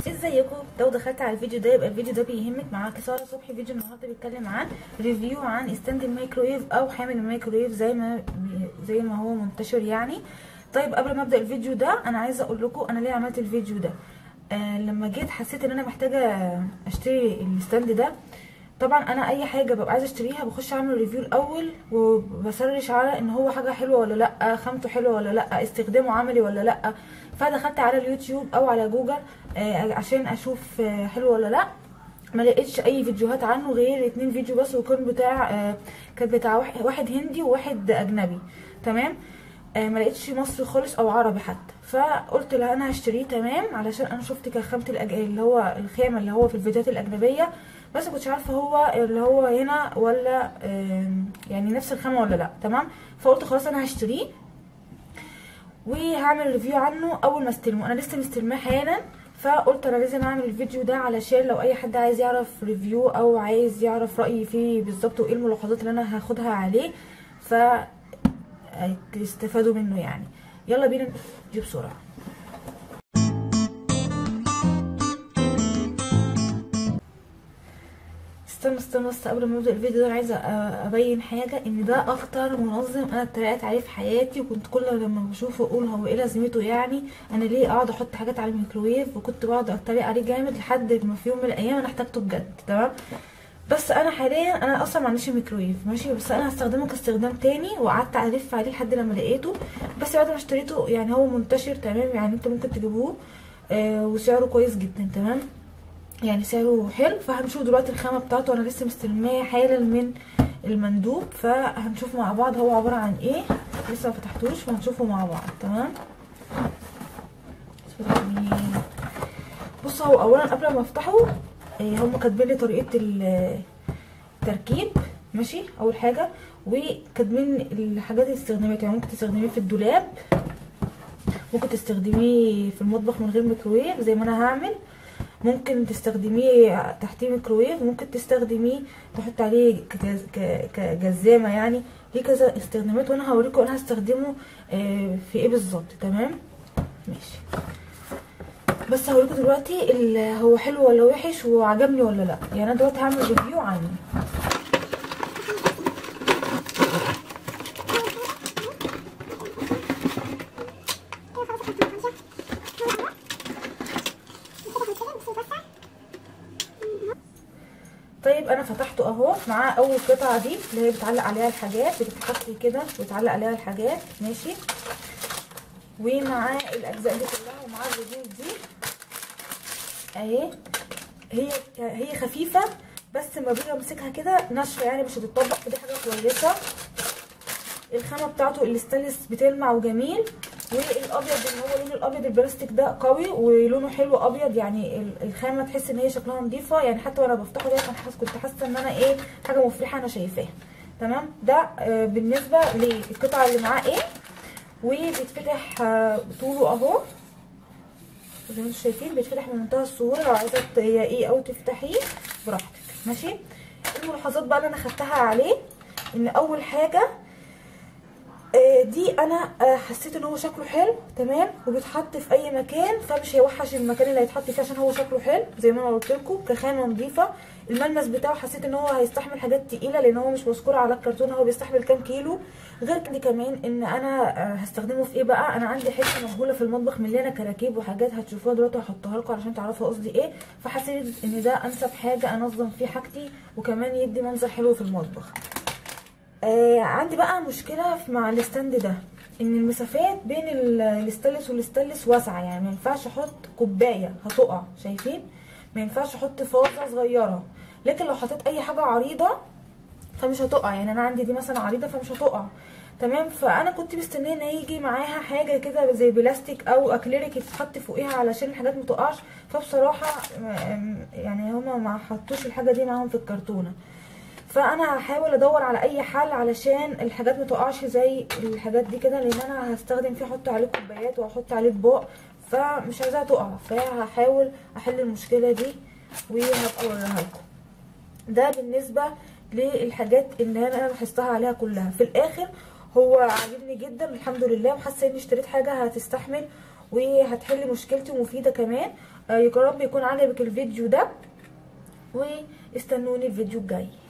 ازيكم لو دخلت على الفيديو ده يبقى الفيديو ده بيهمك معاك ساره صبحي فيديو النهارده بيتكلم عن ريفيو عن ستاند الميكرويف او حامل الميكرويف زي ما زي ما هو منتشر يعني طيب قبل ما ابدا الفيديو ده انا عايزه اقول لكم انا ليه عملت الفيديو ده آه لما جيت حسيت ان انا محتاجه اشتري الستاند ده طبعا انا اي حاجه ببقى عايزه اشتريها بخش اعمل ريفيو الاول وبسرش على ان هو حاجه حلوه ولا لا خامته حلوه ولا لا استخدامه عملي ولا لا فدخلت على اليوتيوب او على جوجل آه عشان اشوف آه حلو ولا لا ما لقيتش اي فيديوهات عنه غير اتنين فيديو بس وكان بتاع آه كان بتاع واحد هندي وواحد اجنبي تمام آه ما لقيتش مصري خالص او عربي حتى فقلت لا انا هشتريه تمام علشان انا شفت كخامه الأج... اللي هو الخامه اللي هو في الفيديوهات الاجنبيه بس كنتش عارفه هو اللي هو هنا ولا آه يعني نفس الخامه ولا لا تمام فقلت خلاص انا هشتريه وهعمل ريفيو عنه اول ما استلمه انا لسه مستلماه حالا فقلت انا لازم اعمل الفيديو ده علشان لو اي حد عايز يعرف ريفيو او عايز يعرف رايي فيه بالظبط وايه الملاحظات اللي انا هاخدها عليه ف تستفادوا منه يعني يلا بينا نجيب بسرعه استنى استنى بس قبل ما ابدا الفيديو ده انا عايزه ابين حاجه ان ده اكتر منظم انا اتريقت عليه في حياتي وكنت كل لما بشوفه اقول هو ايه لازمته يعني انا ليه اقعد احط حاجات على الميكروويف وكنت بقعد اتريق عليه جامد لحد ما في يوم من الايام انا احتاجته بجد تمام بس انا حاليا انا اصلا ما عنديش ميكروويف ماشي بس انا هستخدمه كاستخدام تاني وقعدت الف عليه لحد لما لقيته بس بعد ما اشتريته يعني هو منتشر تمام يعني انت ممكن تجيبوه آه وسعره كويس جدا تمام يعني سعره حلو فهنشوف دلوقتي الخامه بتاعته انا لسه مستلماه حالا من المندوب فهنشوف مع بعض هو عباره عن ايه لسه ما فتحتوش فهنشوفه مع بعض تمام بص هو اولا قبل ما افتحه هم كاتبين لي طريقه التركيب ماشي اول حاجه وكاتبين الحاجات الاستخدامات يعني ممكن تستخدميه في الدولاب ممكن تستخدميه في المطبخ من غير ميكروويف زي ما انا هعمل ممكن تستخدميه تحتيه ميكروويف ممكن تستخدميه تحط عليه كجزامه يعني ليه كذا استخدامات وانا هوريكم انا هستخدمه في ايه بالظبط تمام ماشي بس هوريكم دلوقتي هو حلو ولا وحش وعجبني ولا لا يعني انا دلوقتي هعمل ريفيو عنه طيب انا فتحته اهو معاه اول قطعه دي اللي هي بتعلق عليها الحاجات بتتحط كده وتعلق عليها الحاجات ماشي ومعاه الاجزاء دي كلها ومعاه الردود دي اهي هي هي خفيفه بس لما باجي امسكها كده ناشفه يعني مش هتطبق فدي حاجه كويسه الخامه بتاعته الاستانلس بتلمع وجميل والابيض اللي هو لون الابيض البلاستيك ده قوي ولونه حلو ابيض يعني الخامه تحس ان هي شكلها نظيفه يعني حتى وانا بفتحه ده كنت حاسه ان انا ايه حاجه مفرحه انا شايفاها تمام ده آه بالنسبه للقطعه اللي معاه ايه وبيتفتح آه طوله اهو زي ما انتم شايفين بيتفتح من منتهى السهوله لو عايزه تضيقيه او تفتحيه براحتك ماشي الملاحظات بقى اللي انا خدتها عليه ان اول حاجه دي انا حسيت ان هو شكله حلو تمام وبيتحط في اي مكان فمش هيوحش المكان اللي هيتحط فيه عشان هو شكله حلو زي ما انا قلت لكم كخامه نظيفه الملمس بتاعه حسيت ان هو هيستحمل حاجات تقيله لان هو مش مذكور على الكرتون هو بيستحمل كام كيلو غير كده كمان ان انا هستخدمه في ايه بقى انا عندي حته مهوله في المطبخ مليانه كراكيب وحاجات هتشوفوها دلوقتي هحطها لكم علشان تعرفوا قصدي ايه فحسيت ان ده انسب حاجه انظم فيه حاجتي وكمان يدي منظر حلو في المطبخ آه عندي بقى مشكله مع الستاند ده ان المسافات بين الستانلس والستانلس واسعه يعني ما ينفعش احط كوبايه هتقع شايفين ما ينفعش احط فازه صغيره لكن لو حطيت اي حاجه عريضه فمش هتقع يعني انا عندي دي مثلا عريضه فمش هتقع تمام فانا كنت مستنيه ان يجي معاها حاجه كده زي بلاستيك او اكليريك يتحط فوقيها علشان الحاجات ما تقعش فبصراحه يعني هما ما حطوش الحاجه دي معاهم في الكرتونه فانا هحاول ادور على اي حل علشان الحاجات ما تقعش زي الحاجات دي كده لان انا هستخدم فيه احط عليه كوبايات واحط عليه اطباق فمش عايزاها تقع فهحاول احل المشكله دي وهبقى اوريها لكم ده بالنسبه للحاجات اللي انا لاحظتها عليها كلها في الاخر هو عاجبني جدا الحمد لله وحاسه اني اشتريت حاجه هتستحمل وهتحل مشكلتي ومفيده كمان آه، يا رب يكون عجبك الفيديو ده واستنوني الفيديو الجاي